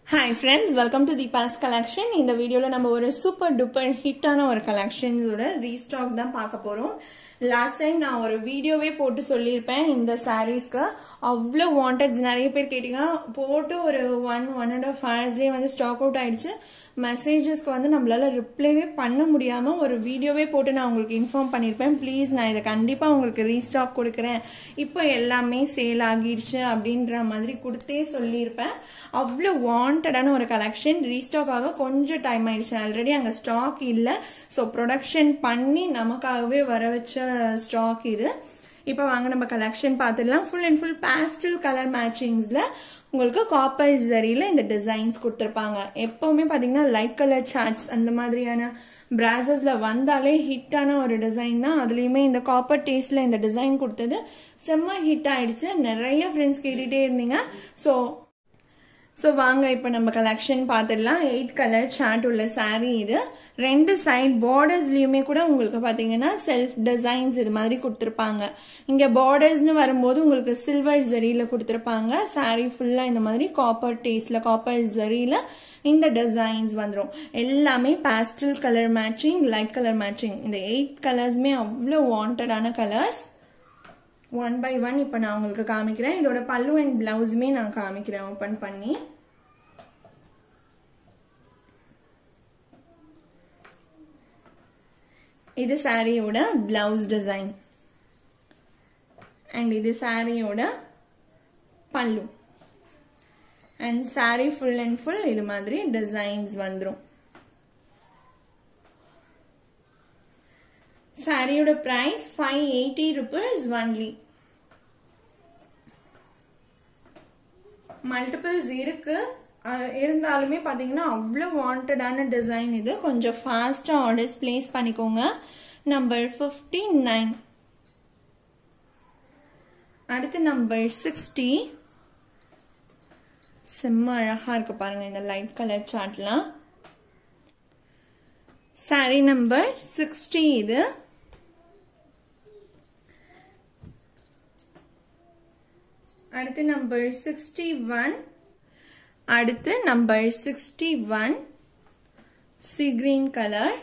hi friends welcome to Deepa's collection இந்த வீடியோவில் நம்ம ஒரு சூப்பர் டூப்பர் ஹிட்டான ஒரு கலெக்ஷன்ஸோட ரீஸ்டாக் தான் பார்க்க போகிறோம் லாஸ்ட் டைம் நான் ஒரு வீடியோவே போட்டு சொல்லியிருப்பேன் இந்த சாரீஸ்க்கு அவ்வளோ வாண்டட்ஸ் நிறைய பேர் கேட்டீங்க போட்டு ஒரு ஒன் ஒன் அண்ட் ஆஃப் ஹவர்ஸ்லேயே வந்து ஸ்டாக் அவுட் ஆயிடுச்சு மெசேஜஸ்க்கு வந்து நம்மளால ரிப்ளைவே பண்ண முடியாமல் ஒரு வீடியோவே போட்டு நான் உங்களுக்கு இன்ஃபார்ம் பண்ணியிருப்பேன் ப்ளீஸ் நான் இதை கண்டிப்பாக உங்களுக்கு ரீஸ்டாக் கொடுக்குறேன் இப்போ எல்லாமே சேல் ஆகிடுச்சு அப்படின்ற மாதிரி கொடுத்தே சொல்லியிருப்பேன் அவ்வளோ வாண்டடான ஒரு கலெக்ஷன் ரீஸ்டாக் ஆக கொஞ்சம் டைம் ஆயிடுச்சு ஆல்ரெடி அங்கே ஸ்டாக் இல்லை ஸோ ப்ரொடக்ஷன் பண்ணி நமக்காகவே வர வச்ச ஸ்டாக் இது இப்போ வாங்க நம்ம கலெக்ஷன் பார்த்துடலாம் full and full pastel colour மேட்சிங்ஸில் உங்களுக்கு காப்பர் ஜரியில் இந்த டிசைன்ஸ் கொடுத்துருப்பாங்க எப்போவுமே பார்த்தீங்கன்னா லைட் கலர் சார்ட்ஸ் அந்த மாதிரியான பிராசஸில் வந்தாலே ஹிட்டான ஒரு டிசைன் தான் அதுலேயுமே இந்த காப்பர் டேஸ்டில் இந்த டிசைன் கொடுத்தது செம்ம ஹிட் ஆயிடுச்சு நிறைய ஃப்ரெண்ட்ஸ் கேட்டுகிட்டே இருந்தீங்க ஸோ ஸோ வாங்க இப்போ நம்ம கலெக்ஷன் பார்த்துடலாம் எயிட் கலர் சார்ட் உள்ள சாரீ இது ரெண்டு சைட் பார்டர்ஸ்லயுமே கூட உங்களுக்கு பார்த்தீங்கன்னா செல்ஃப் டிசைன்ஸ் இது மாதிரி கொடுத்துருப்பாங்க இங்கே பார்டர்ஸ்னு வரும்போது உங்களுக்கு சில்வர் ஜரியில் கொடுத்துருப்பாங்க சாரீ ஃபுல்லாக இந்த மாதிரி காப்பர் டேஸ்ட்ல காப்பர் ஜரியில் இந்த டிசைன்ஸ் வந்துடும் எல்லாமே pastel colour matching light colour matching இந்த எயிட் கலர்ஸுமே அவ்வளோ வாண்டடான கலர்ஸ் ஒன் பை ஒன் இப்போ நான் உங்களுக்கு காமிக்கிறேன் இதோட பல்லு அண்ட் பிளவுஸுமே நான் காமிக்கிறேன் ஓப்பன் பண்ணி இது சாரியோட பிளவுஸ் டிசைன் அண்ட் இது சாரியோட பல்லு and sari full and full இது மாதிரி டிசைன்ஸ் வந்துடும் சாரியோட price five eighty rupees only multiples இருக்கு இருந்தாலுமே பார்த்தீங்கன்னா அவ்வளோ வாண்டடான டிசைன் இது கொஞ்சம் ஃபாஸ்ட்டாக ஆர்டர்ஸ் பிளேஸ் பண்ணிக்கோங்க நம்பர் ஃபிஃப்டி நைன் அடுத்து நம்பர் சிக்ஸ்டி செம்ம அழகாக இருக்கு பாருங்க இந்த லைட் கலர் சார்ட்லாம் சாரி நம்பர் சிக்ஸ்டி இது அடுத்து நம்பர் சிக்ஸ்டி ஒன் அடுத்து number sixty one sea green colour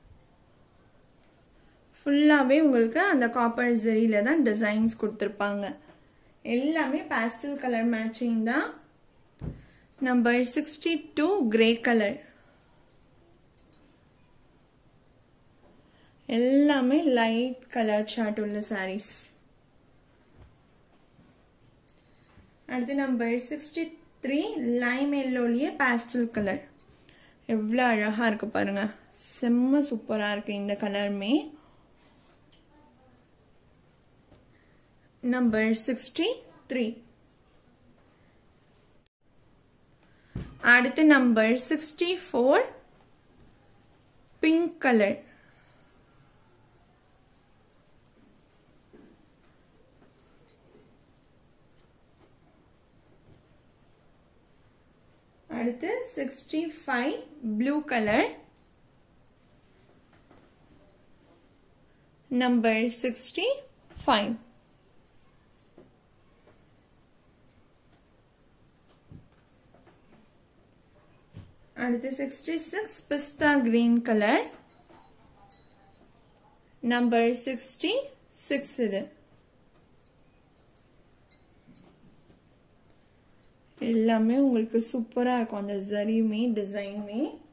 ஃபுல்லாகவே உங்களுக்கு அந்த காப்பர் ஜெரியில தான் டிசைன்ஸ் கொடுத்துருப்பாங்க எல்லாமே பாஸ்டல் கலர் மேட்சிங் தான் number sixty two grey colour எல்லாமே லைட் கலர் சார்ட் உள்ள சாரீஸ் அடுத்து நம்பர் சிக்ஸ்டி த்ரீ லைம் எல்லோலியே பாஸ்டல் கலர் எவ்வளோ அழகாக இருக்கு பாருங்க செம்ம சூப்பராக இருக்கு இந்த கலருமே நம்பர் சிக்ஸ்டி த்ரீ அடுத்து number sixty four pink colour அடுத்து sixty five blue colour number sixty five அடுத்து சிக்ஸ்டி சிக்ஸ் பிஸ்தா green colour number sixty six இது எல்லாமே உங்களுக்கு சூப்பராக இருக்கும் அந்த ஜரியுமே டிசைனுமே